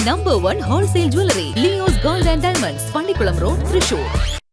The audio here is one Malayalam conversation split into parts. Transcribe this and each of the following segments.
number one wholesale jewellery Leo's gold and diamonds Pallikulam road Thrissur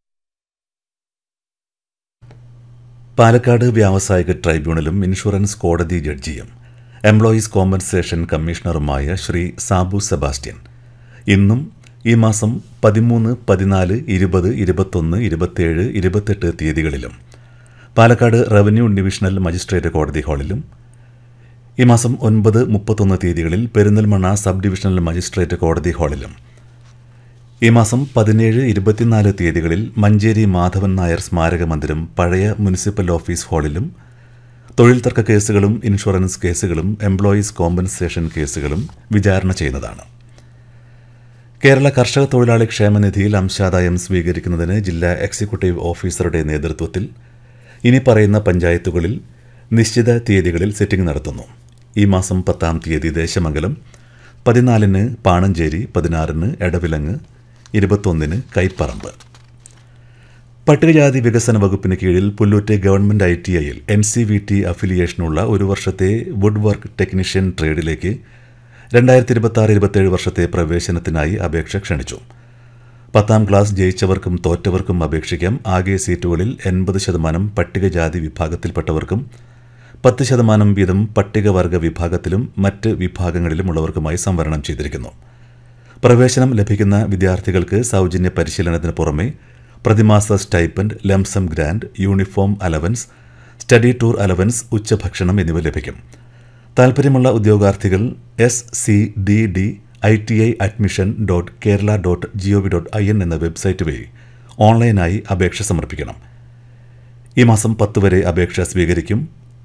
Palakkad വ്യാവസായിക ട്രൈബ്യൂണലും ഇൻഷുറൻസ് കോടതി ജഡ്ജിയും എംപ്ലോയീസ് കോമ്പൻസേഷൻ കമ്മീഷണറുമായ ശ്രീ സാബു സെബാസ്റ്റ്യൻ ഇന്നും ഈ മാസം പതിമൂന്ന് പതിനാല് ഇരുപത് ഇരുപത്തൊന്ന് ഇരുപത്തേഴ് ഇരുപത്തെട്ട് തീയതികളിലും പാലക്കാട് റവന്യൂ ഡിവിഷണൽ മജിസ്ട്രേറ്റ് കോടതി ഹാളിലും ഈ മാസം ഒൻപത് മുപ്പത്തൊന്ന് തീയതികളിൽ പെരിന്തൽമണ്ണ സബ് ഡിവിഷണൽ മജിസ്ട്രേറ്റ് കോടതി ഹാളിലും ഈ മാസം പതിനേഴ് ഇരുപത്തിനാല് തീയതികളിൽ മഞ്ചേരി മാധവൻ നായർ സ്മാരക മന്ദിരം പഴയ മുനിസിപ്പൽ ഓഫീസ് ഹാളിലും തൊഴിൽ തർക്ക കേസുകളും ഇൻഷുറൻസ് കേസുകളും എംപ്ലോയീസ് കോമ്പൻസേഷൻ കേസുകളും വിചാരണ ചെയ്യുന്നതാണ് കേരള കർഷക തൊഴിലാളി ക്ഷേമനിധിയിൽ അംശാദായം സ്വീകരിക്കുന്നതിന് ജില്ലാ എക്സിക്യൂട്ടീവ് ഓഫീസറുടെ നേതൃത്വത്തിൽ ഇനി പറയുന്ന പഞ്ചായത്തുകളിൽ നിശ്ചിത തീയതികളിൽ സിറ്റിംഗ് നടത്തുന്നു ഈ മാസം പത്താം തീയതി ദേശമംഗലം പതിനാലിന് പാണഞ്ചേരി പതിനാറിന് എടവിലങ്ങ് ഇരുപത്തൊന്നിന് കൈപ്പറമ്പ് പട്ടികജാതി വികസന വകുപ്പിന് കീഴിൽ പുല്ലൂറ്റ് ഗവൺമെന്റ് ഐ ടി ഐയിൽ എൻ സി വി ടി അഫിലിയേഷനുള്ള ഒരു വർഷത്തെ വുഡ് വർക്ക് ടെക്നീഷ്യൻ ട്രേഡിലേക്ക് രണ്ടായിരത്തി ഇരുപത്തി ആറ് ഇരുപത്തേഴ് വർഷത്തെ പ്രവേശനത്തിനായി അപേക്ഷ ക്ഷണിച്ചു പത്താം ക്ലാസ് ജയിച്ചവർക്കും തോറ്റവർക്കും അപേക്ഷിക്കാം ആകെ സീറ്റുകളിൽ എൺപത് ശതമാനം പട്ടികജാതി വിഭാഗത്തിൽപ്പെട്ടവർക്കും പത്ത് ശതമാനം വീതം പട്ടികവർഗ വിഭാഗത്തിലും മറ്റ് വിഭാഗങ്ങളിലുമുള്ളവർക്കുമായി സംവരണം ചെയ്തിരിക്കുന്നു പ്രവേശനം ലഭിക്കുന്ന വിദ്യാർത്ഥികൾക്ക് സൗജന്യ പരിശീലനത്തിന് പുറമെ പ്രതിമാസ stipend lump sum grant uniform allowance study tour allowance ഉച്ചഭക്ഷണം എന്നിവ ലഭിക്കും താൽപ്പര്യമുള്ള ഉദ്യോഗാർത്ഥികൾ S C D D I T I admission dot Kerala dot G O V dot I N എന്ന വെബ്സൈറ്റ് വഴി ഓൺലൈനായി അപേക്ഷ സമർപ്പിക്കണം ഈ മാസം പത്ത് വരെ അപേക്ഷ സ്വീകരിക്കും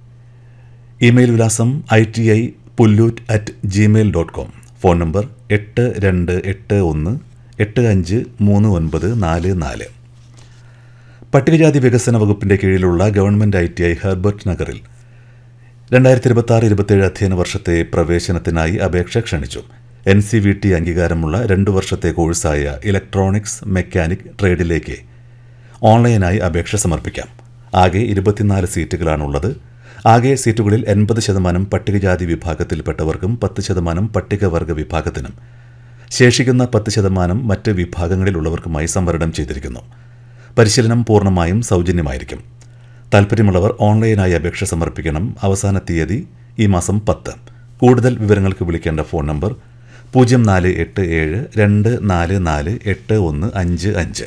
ഇമെയിൽ വിലാസം I T I Pullut at Gmail dot com phone number എട്ട് രണ്ട് എട്ട് ഒന്ന് എട്ട് അഞ്ച് മൂന്ന് ഒൻപത് നാല് നാല് പട്ടികജാതി വികസന വകുപ്പിന്റെ കീഴിലുള്ള government I T I Herbert നഗറിൽ രണ്ടായിരത്തി ഇരുപത്തി ആറ് ഇരുപത്തേഴ് അധ്യയന വർഷത്തെ പ്രവേശനത്തിനായി അപേക്ഷ ക്ഷണിച്ചു എൻ സി വി ടി അംഗീകാരമുള്ള രണ്ടു വർഷത്തെ കോഴ്സായ ഇലക്ട്രോണിക്സ് മെക്കാനിക് ട്രേഡിലേക്ക് ഓൺലൈനായി അപേക്ഷ സമർപ്പിക്കാം ആകെ ഇരുപത്തിനാല് സീറ്റുകളാണുള്ളത് ആകെ സീറ്റുകളിൽ എൺപത് ശതമാനം പട്ടികജാതി വിഭാഗത്തിൽപ്പെട്ടവർക്കും പത്ത് ശതമാനം പട്ടികവർഗ വിഭാഗത്തിനും ശേഷിക്കുന്ന പത്ത് ശതമാനം മറ്റ് വിഭാഗങ്ങളിലുള്ളവർക്കുമായി സംവരണം ചെയ്തിരിക്കുന്നു പരിശീലനം പൂർണ്ണമായും സൗജന്യമായിരിക്കും താൽപ്പര്യമുള്ളവർ ഓൺലൈനായി അപേക്ഷ സമർപ്പിക്കണം അവസാന തീയതി ഈ മാസം പത്ത് കൂടുതൽ വിവരങ്ങൾക്ക് വിളിക്കേണ്ട ഫോൺ നമ്പർ പൂജ്യം നാല് എട്ട് ഏഴ് രണ്ട് നാല് നാല് എട്ട് ഒന്ന് അഞ്ച് അഞ്ച്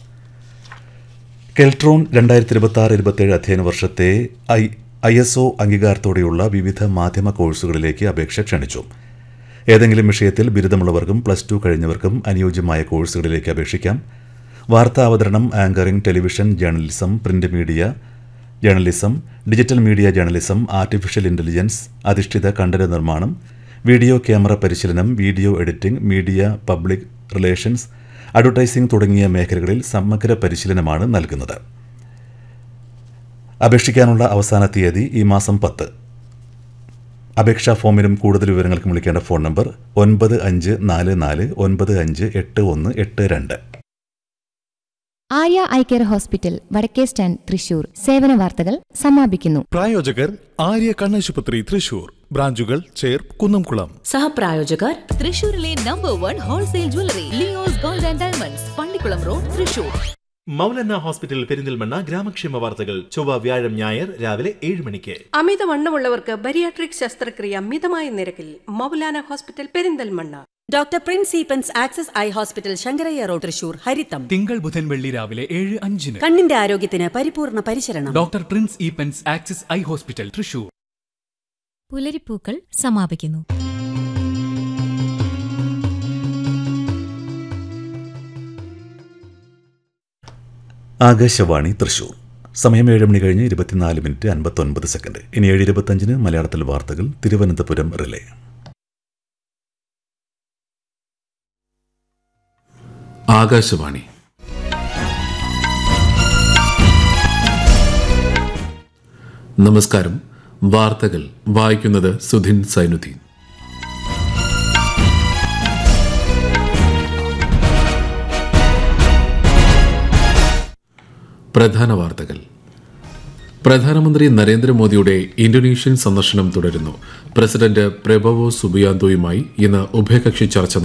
കെൽട്രോൺ രണ്ടായിരത്തി ഇരുപത്തി ആറ് ഇരുപത്തേഴ് അധ്യയന വർഷത്തെ ഐ ഐ എസ് ഒ അംഗീകാരത്തോടെയുള്ള വിവിധ മാധ്യമ കോഴ്സുകളിലേക്ക് അപേക്ഷ ക്ഷണിച്ചു ഏതെങ്കിലും വിഷയത്തിൽ ബിരുദമുള്ളവർക്കും പ്ലസ് ടു കഴിഞ്ഞവർക്കും അനുയോജ്യമായ കോഴ്സുകളിലേക്ക് അപേക്ഷിക്കാം വാർത്താ അവതരണം anchoring television journalism print media journalism digital media journalism artificial intelligence അധിഷ്ഠിത കണ്ടന്റ് നിർമ്മാണം വീഡിയോ ക്യാമറ പരിശീലനം video editing media public relations advertising തുടങ്ങിയ മേഖലകളിൽ സമഗ്ര പരിശീലനമാണ് നൽകുന്നത് അപേക്ഷിക്കാനുള്ള അവസാന തീയതി ഈ മാസം പത്ത് അപേക്ഷാ ഫോമിനും കൂടുതൽ വിവരങ്ങൾക്കും വിളിക്കേണ്ട ഫോൺ നമ്പർ ഒൻപത് അഞ്ച് നാല് നാല് ഒൻപത് അഞ്ച് എട്ട് ഒന്ന് എട്ട് രണ്ട് ആര്യ ഐ കെയർ ഹോസ്പിറ്റൽ വടക്കേ സ്റ്റാൻഡ് തൃശൂർ സേവന വാർത്തകൾ സമാപിക്കുന്നു പ്രായോജകർ ആര്യ കണ്ണാശുപത്രി തൃശൂർ ബ്രാഞ്ചുകൾ ചേർ കുന്നംകുളം സഹപ്രായോജകർ തൃശൂരിലെ number one wholesale jewellery Leo's gold and diamonds Pallikulam road Thrissur Moulana hospital Perinthalmanna ഗ്രാമക്ഷേമ വാർത്തകൾ ചൊവ്വ വ്യാഴം ഞായർ രാവിലെ ഏഴ് മണിക്ക് അമിതവണ്ണമുള്ളവർക്ക് ബരിയാട്രിക് ശസ്ത്രക്രിയ മിതമായ നിരക്കിൽ Moulana hospital Perinthalmanna doctor Prince Eapen's access eye hospital Shankarayya road Thrissur ഹരിത്തം തിങ്കൾ ബുധൻ വെള്ളി രാവിലെ ഏഴ് അഞ്ചിന് കണ്ണിന്റെ ആരോഗ്യത്തിന് പരിപൂർണ പരിചരണം doctor Prince Eapen's axis eye hospital Thrissur പുലരിപ്പൂക്കൾ സമാപിക്കുന്നു ആകാശവാണി തൃശൂർ സമയം ഏഴ് മണി കഴിഞ്ഞ് ഇരുപത്തിനാല് മിനിറ്റ് അൻപത്തൊൻപത് സെക്കൻഡ് ഇനി ഏഴ് ഇരുപത്തഞ്ചിന് മലയാളത്തിൽ വാർത്തകൾ തിരുവനന്തപുരം റിലേ ആകാശവാണി നമസ്കാരം വാർത്തകൾ വായിക്കുന്നത് സുധിൻ സൈനുദ്ദീൻ പ്രധാന വാർത്തകൾ പ്രധാനമന്ത്രി നരേന്ദ്രമോദിയുടെ ഇന്തോനേഷ്യൻ സന്ദർശനം തുടരുന്നു പ്രസിഡന്റ് പ്രബവോ സുബിയാന്തോയുമായി ഇന്ന് ഉഭയകക്ഷി ചർച്ച